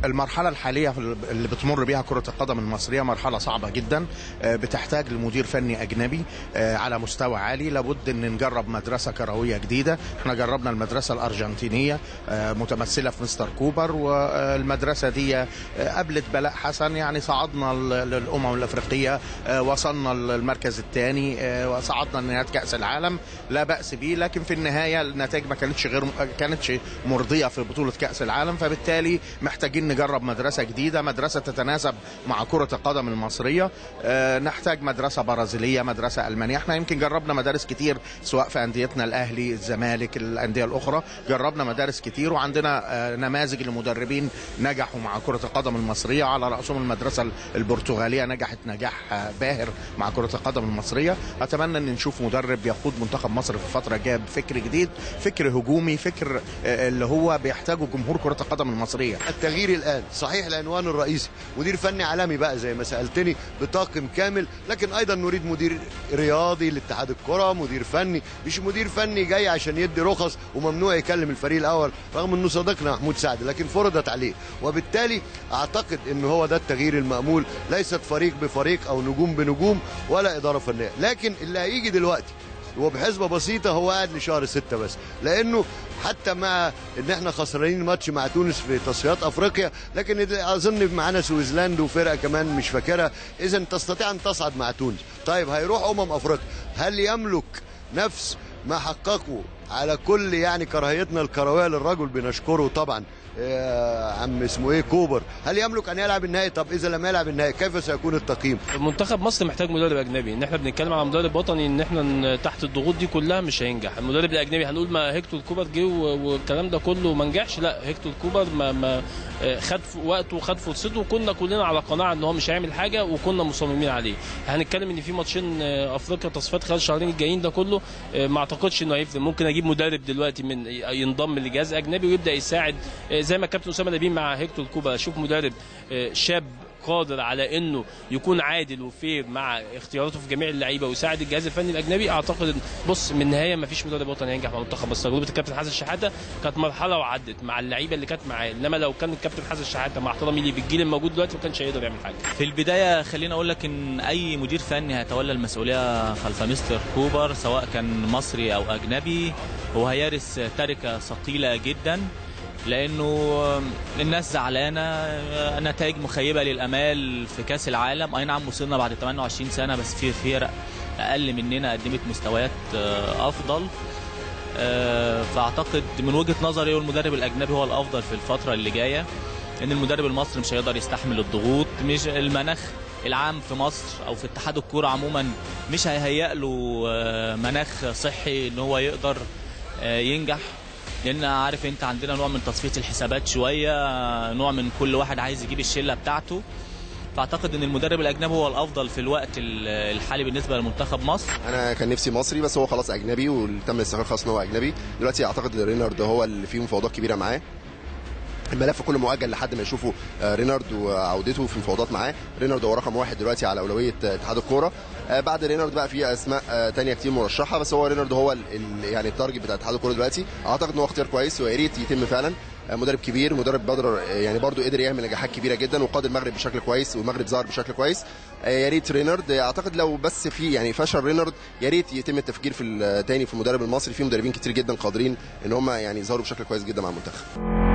المرحلة الحالية في- اللي بتمر بها كرة القدم المصرية مرحلة صعبة جدا آه، بتحتاج لمدير فني أجنبي آه، على مستوى عالي لابد أن نجرب مدرسة كروية جديدة احنا جربنا المدرسة الأرجنتينية آه، متمثلة في مستر كوبر والمدرسة دي آه، قابلت بلاء حسن يعني صعدنا ل- للأمم الأفريقية آه، وصلنا للمركز الثاني وصعدنا لنهاية كأس العالم لا بأس به لكن في النهاية النتائج ما كانتش غير كانتش مرضية في بطولة كأس العالم فبالتالي محتاجين نجرب مدرسة جديدة مدرسة تتناسب مع كرة القدم المصرية آه، نحتاج مدرسة برازيلية مدرسة ألمانية احنا يمكن جربنا مدارس كتير سواء في أنديتنا الأهلي الزمالك الأندية الأخرى جربنا مدارس كتير وعندنا آه، نماذج لمدربين نجحوا مع كرة القدم المصرية على رأسهم المدرسة البرتغالية نجحت نجاح آه، باهر مع كرة القدم المصرية أتمنى أن نشوف مدرب يقود منتخب مصر في الفترة الجاية بفكر جديد فكر هجومي فكر آه، اللي هو بيحتاجه جمهور كرة القدم المصرية التغيير الان صحيح العنوان الرئيسي مدير فني عالمي بقى زي ما سالتني بطاقم كامل لكن ايضا نريد مدير رياضي لاتحاد الكره مدير فني مش مدير فني جاي عشان يدي رخص وممنوع يكلم الفريق الاول رغم انه صديقنا محمود سعد لكن فرضت عليه وبالتالي اعتقد ان هو ده التغيير المامول ليست فريق بفريق او نجوم بنجوم ولا اداره فنيه لكن اللي هيجي دلوقتي وبحسبه بسيطه هو قاعد لشهر ستة بس لانه حتى مع ان احنا خسرانين ماتش مع تونس في تصفيات افريقيا لكن اظن معانا سويسلاند وفرقه كمان مش فاكرها اذا تستطيع ان تصعد مع تونس طيب هيروح امم افريقيا هل يملك نفس ما حققه على كل يعني كراهيتنا الكرويه للرجل بنشكره طبعا آه، عم اسمه ايه كوبر هل يملك ان يلعب النهائي طب اذا لم يلعب النهائي كيف سيكون التقييم منتخب مصر محتاج مدرب اجنبي ان احنا بنتكلم على مدرب وطني ان احنا ن- تحت الضغوط دي كلها مش هينجح المدرب الاجنبي هنقول ما هيكتور كوبر جه و- والكلام ده كله ما نجحش لا هيكتور كوبر ما, ما آه، خد ف- وقته وخد فرصته وكنا كلنا على قناعه ان هو مش هيعمل حاجه وكنا مصممين عليه هنتكلم ان في ماتشين آه، افريقيا تصفيات خلال الشهرين الجايين ده كله آه، ما اعتقدش انه هيفرق ممكن اجيب مدرب دلوقتي من ينضم لجهاز اجنبي ويبدا يساعد آه، زي ما كابتن اسامه نبيل مع هيكتور كوبر اشوف مدرب آه، شاب قادر على انه يكون عادل وفير مع اختياراته في جميع اللعيبه ويساعد الجهاز الفني الاجنبي اعتقد ان بص من النهايه ما فيش مدرب وطني ينجح مع منتخب مصر تجربه الكابتن حسن شحاته كانت مرحله وعدت مع اللعيبه اللي كانت معاه انما لو كان الكابتن حسن شحاته مع احترامي ليه بالجيل الموجود دلوقتي ما كانش هيقدر يعمل حاجه في البداية خليني أقول لك إن أي مدير فني هيتولى المسؤولية خلف مستر كوبر سواء كان مصري أو أجنبي هو هيرث تركة ثقيلة جدا لأنه الناس زعلانة نتائج مخيبة للأمال في كأس العالم أي نعم وصلنا بعد 28 سنة بس في فرق أقل مننا قدمت مستويات أفضل آه، فاعتقد من وجهه نظري هو المدرب الاجنبي هو الافضل في الفتره اللي جايه ان المدرب المصري مش هيقدر يستحمل الضغوط مش المناخ العام في مصر او في اتحاد الكوره عموما مش هيهيأ له آه، مناخ صحي ان هو يقدر آه، ينجح لان عارف انت عندنا نوع من تصفيه الحسابات شويه آه، نوع من كل واحد عايز يجيب الشله بتاعته فاعتقد ان المدرب الاجنبي هو الافضل في الوقت ال- الحالي بالنسبه لمنتخب مصر انا كان نفسي مصري بس هو خلاص اجنبي وتم الاستقرار خلاص ان هو اجنبي دلوقتي اعتقد ان رينارد هو اللي فيه مفاوضات كبيره معاه الملف كله مؤجل لحد ما يشوفوا آه، رينارد وعودته في مفاوضات معاه رينارد هو رقم واحد دلوقتي على اولويه آه، اتحاد الكوره آه، بعد رينارد بقى في اسماء آه، تانية كتير مرشحه بس هو رينارد هو ال- ال- يعني التارجت بتاع اتحاد الكوره دلوقتي اعتقد ان هو اختيار كويس ويا ريت يتم فعلا آه، مدرب كبير مدرب بدر يعني برضو قدر يعمل نجاحات كبيره جدا وقاد المغرب بشكل كويس والمغرب ظهر بشكل كويس آه، يا ريت رينارد آه، اعتقد لو بس في يعني فشل رينارد يا ريت يتم التفكير في التاني في المدرب المصري في مدربين كتير جدا قادرين ان هم يعني يظهروا بشكل كويس جدا مع المنتخب